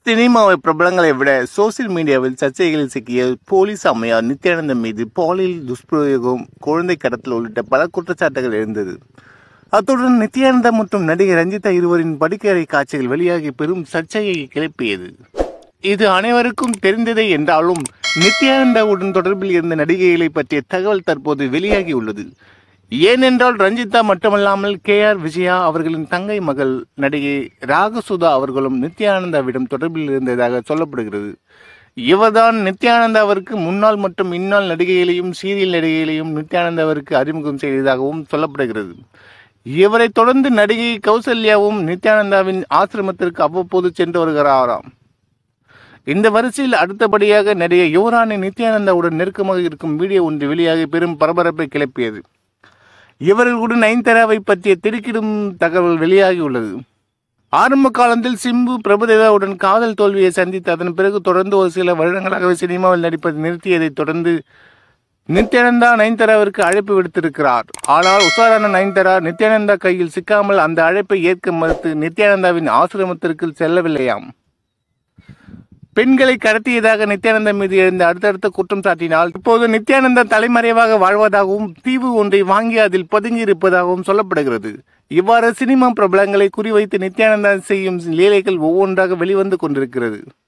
சினிமாவை பிரபலங்களை விட சோசியல் மீடியாவில் சர்ச்சைகளில் சிக்கிய போலீஸ் அம்மையார் நித்யானந்தம் மீது பாலியல் துஷ்பிரயோகம் குழந்தை கடத்தல் உள்ளிட்ட பல குற்றச்சாட்டுகள் எழுந்தது அத்துடன் நித்யானந்தா மற்றும் நடிகை ரஞ்சிதா இருவரின் படுக்கையறை காட்சிகள் வெளியாகி பெரும் சர்ச்சையை கிளப்பியது இது அனைவருக்கும் தெரிந்ததே என்றாலும் நித்யானந்தாவுடன் தொடர்பில் இருந்த நடிகைகளை பற்றிய தகவல் தற்போது வெளியாகியுள்ளது ஏனென்றால் ரஞ்சிதா மட்டுமல்லாமல் கே ஆர் விஜயா அவர்களின் தங்கை மகள் நடிகை ராகசுதா அவர்களும் நித்யானந்தாவிடம் தொடர்பில் இருந்ததாக சொல்லப்படுகிறது இவர்தான் நித்யானந்தாவிற்கு முன்னாள் மற்றும் இந்நாள் நடிகைகளையும் சீரியல் நடிகைகளையும் நித்யானந்தாவிற்கு அறிமுகம் செய்ததாகவும் சொல்லப்படுகிறது இவரை தொடர்ந்து நடிகை கௌசல்யாவும் நித்யானந்தாவின் ஆசிரமத்திற்கு அவ்வப்போது சென்று வருகிறாராம் இந்த வரிசையில் அடுத்தபடியாக நடிகை யுவராணி நித்யானந்தாவுடன் நெருக்கமாக இருக்கும் வீடியோ ஒன்று வெளியாகி பெரும் பரபரப்பை கிளப்பியது இவர்களுடன் நயன்தாராவை பற்றிய திடுக்கிடும் தகவல் வெளியாகியுள்ளது ஆரம்ப காலத்தில் சிம்பு பிரபுதேவாவுடன் காதல் தோல்வியை சந்தித்து அதன் பிறகு தொடர்ந்து ஒரு சில வருடங்களாகவே சினிமாவில் நடிப்பதை நிறுத்தியதைத் தொடர்ந்து நித்யானந்தா நயன்தாராவிற்கு அழைப்பு விடுத்திருக்கிறார் ஆனால் உஷாரான நயன்தாரா நித்யானந்தா கையில் சிக்காமல் அந்த அழைப்பை ஏற்க மறுத்து நித்யானந்தாவின் ஆசிரமத்திற்கு செல்லவில்லையாம் பெண்களை கடத்தியதாக நித்யானந்தா மீது எழுந்த அடுத்தடுத்த குற்றம் சாட்டினால் இப்போது நித்யானந்தா தலைமறைவாக வாழ்வதாகவும் தீவு ஒன்றை வாங்கி அதில் பதுங்கி இருப்பதாகவும் சொல்லப்படுகிறது இவ்வாறு சினிமா பிரபலங்களை குறிவைத்து நித்யானந்தா செய்யும் லீலைகள் ஒவ்வொன்றாக வெளிவந்து கொண்டிருக்கிறது